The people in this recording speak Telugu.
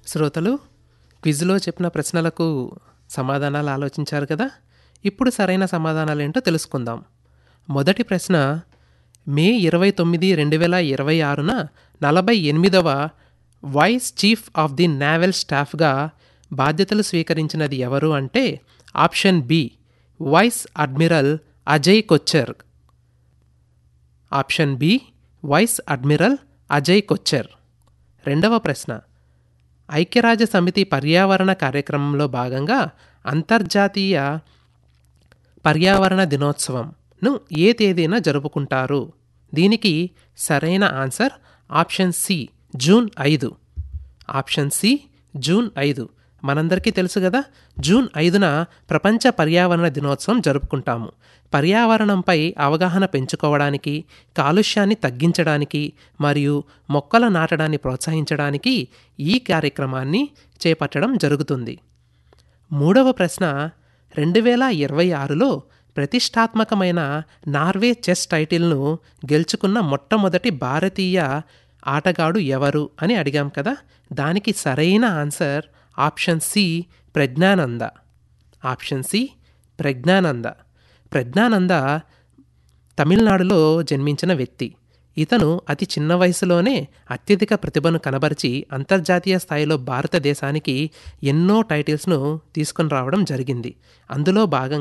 శ్రోతలు క్విజ్లో చెప్పిన ప్రశ్నలకు సమాధానాలు ఆలోచించారు కదా ఇప్పుడు సరైన సమాధానాలు ఏంటో తెలుసుకుందాం మొదటి ప్రశ్న మే ఇరవై తొమ్మిది రెండు వేల ఇరవై ఆరున నలభై ఎనిమిదవ vice chief of the naval స్టాఫ్గా బాధ్యతలు స్వీకరించినది ఎవరు అంటే option B vice admiral Ajay Kochhar option B vice admiral Ajay Kochhar రెండవ ప్రశ్న ఐక్యరాజ్య సమితి పర్యావరణ కార్యక్రమంలో భాగంగా అంతర్జాతీయ పర్యావరణ దినోత్సవంను ఏ తేదీన జరుపుకుంటారు దీనికి సరైన ఆన్సర్ ఆప్షన్ సి జూన్ ఐదు ఆప్షన్ సి జూన్ ఐదు మనందరికీ తెలుసు కదా జూన్ ఐదున ప్రపంచ పర్యావరణ దినోత్సవం జరుపుకుంటాము పర్యావరణంపై అవగాహన పెంచుకోవడానికి కాలుష్యాన్ని తగ్గించడానికి మరియు మొక్కలు నాటడాన్ని ప్రోత్సహించడానికి ఈ కార్యక్రమాన్ని చేపట్టడం జరుగుతుంది మూడవ ప్రశ్న రెండు వేల ఇరవై ఆరులో ప్రతిష్టాత్మకమైన నార్వే చెస్ టైటిల్ను గెలుచుకున్న మొట్టమొదటి భారతీయ ఆటగాడు ఎవరు అని అడిగాం కదా దానికి సరైన answer option C Praggnanandhaa option C Praggnanandhaa Praggnanandhaa తమిళనాడులో జన్మించిన వ్యక్తి ఇతను అతి చిన్న వయసులోనే అత్యధిక ప్రతిభను కనబరిచి అంతర్జాతీయ స్థాయిలో భారతదేశానికి ఎన్నో టైటిల్స్ను తీసుకొని రావడం జరిగింది అందులో భాగంగా